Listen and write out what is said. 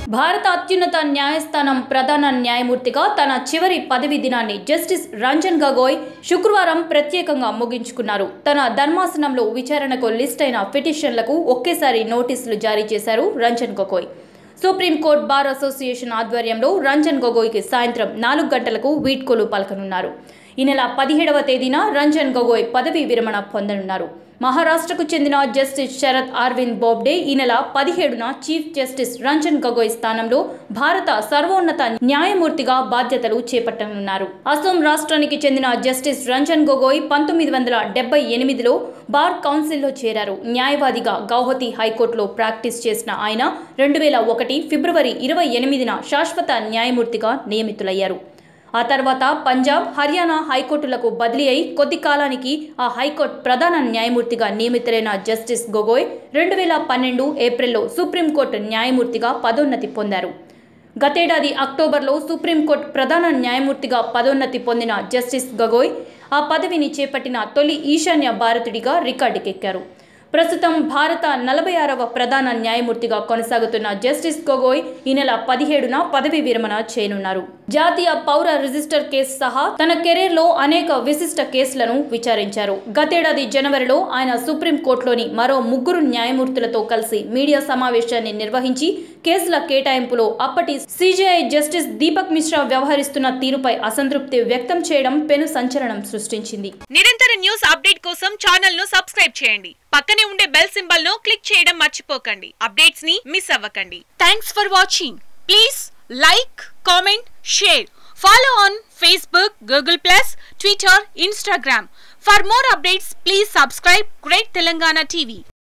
భారత అత్యున్నత న్యాయస్థానం ప్రధాన న్యాయమూర్తిగా తన చివరి పదవి దినాన్ని జస్టిస్ రంజన్ గగోయ్ శుక్రవారం ప్రత్యేకంగా ముగించుకున్నారు తన ధర్మాసనంలో విచారణకు లిస్ట్ అయిన పిటిషన్లకు ఒకేసారి నోటీసులు జారీ చేశారు Ranjan Gogoi supreme court bar association ఆధ్వర్యంలో రంజన్ గొగోయ్కి సాయంత్రం నాలుగు గంటలకు వీడ్కోలు పలకనున్నారు ఈ నెల పదిహేడవ తేదీన రంజన్ గొగోయ్ పదవీ విరమణ పొందనున్నారు మహారాష్ట్రకు చెందిన జస్టిస్ శరత్ అరవింద్ బోబ్డే ఈ నెల పదిహేడున చీఫ్ జస్టిస్ రంజన్ గొగోయ్ స్థానంలో భారత సర్వోన్నత న్యాయమూర్తిగా బాధ్యతలు చేపట్టనున్నారు అసోం రాష్ట్రానికి చెందిన జస్టిస్ రంజన్ గొగోయ్ పంతొమ్మిది వందల డెబ్బై ఎనిమిదిలో బార్ కౌన్సిల్లో చేరారు న్యాయవాదిగా గౌహతి హైకోర్టులో ప్రాక్టీస్ చేసిన ఆయన రెండు వేల ఒకటి ఫిబ్రవరి ఇరవై ఎనిమిదిన శాశ్వత న్యాయమూర్తిగా నియమితులయ్యారు ఆ తర్వాత పంజాబ్ హర్యానా హైకోర్టులకు బదిలీ అయి కొద్ది కాలానికి ఆ హైకోర్టు ప్రధాన న్యాయమూర్తిగా నియమితులైన జస్టిస్ గొగోయ్ రెండు వేల పన్నెండు ఏప్రిల్లో సుప్రీంకోర్టు న్యాయమూర్తిగా పదోన్నతి పొందారు గతేడాది అక్టోబర్లో సుప్రీంకోర్టు ప్రధాన న్యాయమూర్తిగా పదోన్నతి పొందిన జస్టిస్ గగోయ్ ఆ పదవిని చేపట్టిన తొలి ఈశాన్య భారతుడిగా రికార్డుకెక్కారు ప్రస్తుతం భారత నలభై ఆరవ ప్రధాన న్యాయమూర్తిగా కొనసాగుతున్న జస్టిస్ గొగోయ్ ఈ నెల పదిహేడున పదవి విరమణ చేయనున్నారు జాతీయ పౌర రిజిస్టర్ కేసు సహా తన కెరీర్లో అనేక విశిష్ట కేసులను విచారించారు గతేడాది జనవరిలో ఆయన సుప్రీంకోర్టులోని మరో ముగ్గురు న్యాయమూర్తులతో కలిసి మీడియా సమావేశాన్ని నిర్వహించి కేసుల కేటాయింపులో అప్పటి సిజేఐ జస్టిస్ దీపక్ మిశ్రా వ్యవహరిస్తున్న తీరుపై అసంతృప్తి వ్యక్తం చేయడం పెను సంచలనం సృష్టించింది నిరంతర న్యూస్ అప్డేట్ కోసం ఛానల్ ను సబ్స్క్రైబ్ చేయండి పక్కనే ఉండే బెల్ సింబల్ ను క్లిక్ చేయడం మర్చిపోకండి అప్డేట్స్ ని మిస్ అవ్వకండి thanks for watching please like comment share follow on Facebook Google plus Twitter Instagram for more updates please subscribe great Telangana TV